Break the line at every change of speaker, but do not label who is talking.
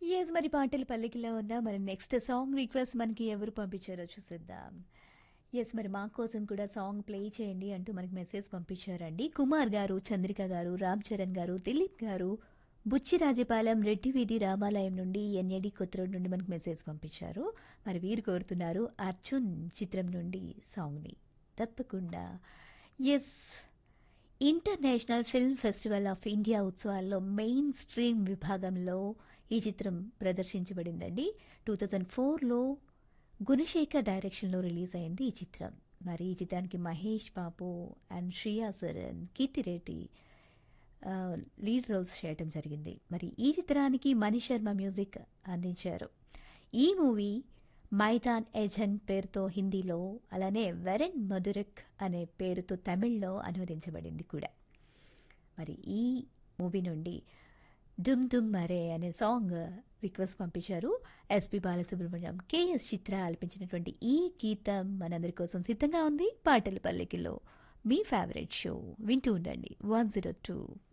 yes మరి పాటలు పల్లికిలో ఉన్న మరి నెక్స్ట్ సాంగ్ రిక్వెస్ట్ మనకి ఎవరు పంపించారో చూసిద్దాం ఎస్ మరి మా కోసం కూడా సాంగ్ ప్లే చేయండి అంటూ మనకి మెసేజ్ పంపించారండి కుమార్ గారు చంద్రిక గారు రామ్ చరణ్ గారు దిలీప్ గారు బుచ్చిరాజపాలెం రెడ్డివీధి రామాలయం నుండి ఎన్ఏడి కొత్తరోడ్ నుండి మనకి మెసేజ్ పంపించారు మరి వీరు కోరుతున్నారు అర్జున్ చిత్రం నుండి సాంగ్ని తప్పకుండా ఎస్ international film festival of India ఉత్సవాల్లో మెయిన్ స్ట్రీమ్ విభాగంలో ఈ చిత్రం ప్రదర్శించబడిందండి టూ థౌజండ్ ఫోర్లో గుణశేఖర్ డైరెక్షన్లో రిలీజ్ అయింది ఈ చిత్రం మరి ఈ చిత్రానికి మహేష్ బాబు అండ్ శ్రియా సరన్ కీర్తిరెడ్డి ఆ, లీడ్ రోల్స్ చేయడం జరిగింది మరి ఈ చిత్రానికి మణి శర్మ మ్యూజిక్ అందించారు ఈ మూవీ మైదాన్ ఏజెంట్ పేరుతో హిందీలో అలానే వెరెన్ మధురక్ అనే పేరుతో తమిళ్లో అనువదించబడింది కూడా మరి ఈ మూవీ నుండి డుమ్ డుమ్ మరే అనే సాంగ్ రిక్వెస్ట్ పంపించారు ఎస్పి బాలసుబ్రహ్మణ్యం కేఎస్ చిత్ర ఆలపించినటువంటి ఈ గీతం మనందరి కోసం సిద్ధంగా ఉంది పాటల పల్లెకిలో మీ ఫేవరెట్ షో వింటూ ఉండండి వన్ జీరో టూ